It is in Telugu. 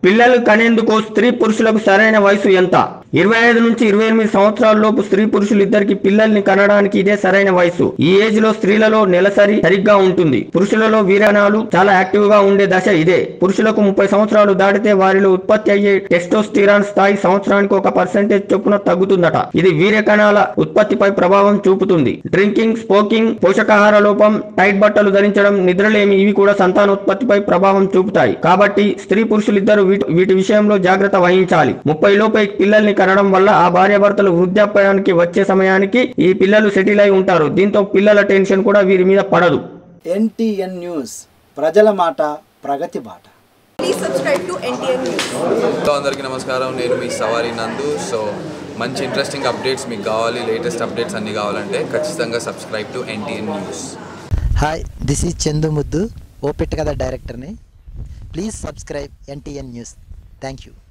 పిల్లలు కనేందుకు స్త్రీ పురుషులకు సరైన వయసు ఎంత ఇరవై ఐదు నుంచి ఇరవై ఎనిమిది సంవత్సరాల లోపు స్త్రీ పురుషులు ఇద్దరికి పిల్లల్ని కనడానికి ఇదే సరైన వయసు ఈ ఏజ్ లో స్త్రీలలో నెలసరి సరిగ్గా ఉంటుంది పురుషులలో వీరాణాలు చాలా యాక్టివ్ గా ఉండే దశ ఇదే పురుషులకు ముప్పై సంవత్సరాలు దాటితే వారిలో ఉత్పత్తి అయ్యే టెస్టోస్టిరాన్ స్థాయి సంవత్సరానికి ఒక పర్సెంటేజ్ చొప్పున తగ్గుతుందట ఇది వీర్య కణాల ఉత్పత్తిపై ప్రభావం చూపుతుంది డ్రింకింగ్ స్మోకింగ్ పోషకాహార లోపం టైట్ బట్టలు ధరించడం నిద్రలేమి ఇవి కూడా సంతానోత్పత్తిపై ప్రభావం చూపుతాయి కాబట్టి స్త్రీ పురుషులిద్దరూ వీటి వీటి విషయంలో జాగ్రత్త వహించాలి ముప్పై లోపే పిల్లల్ని కనడం వల్ల ఆ భార్యాభర్తలు వృద్ధాప్యానికి వచ్చే సమయానికి ఈ పిల్లలు సెటిల్ అయి ఉంటారు దీంతో పిల్లల టెన్షన్ కూడా వీరి మీద పడదు ఎన్టీఎన్ న్యూస్ ప్రజల మాట ప్రగతి బాట Please subscribe to NTN News. Hello అందరికీ నమస్కారం నేను మీ సవారి నందు సో మంచి ఇంట్రెస్టింగ్ అప్డేట్స్ మీకు కావాలి లేటెస్ట్ అప్డేట్స్ అన్నీ కావాలంటే ఖచ్చితంగా subscribe to NTN news hi this is Chandu ముద్దు ఓపెట్ కథ డైరెక్టర్ని please subscribe NTN news thank you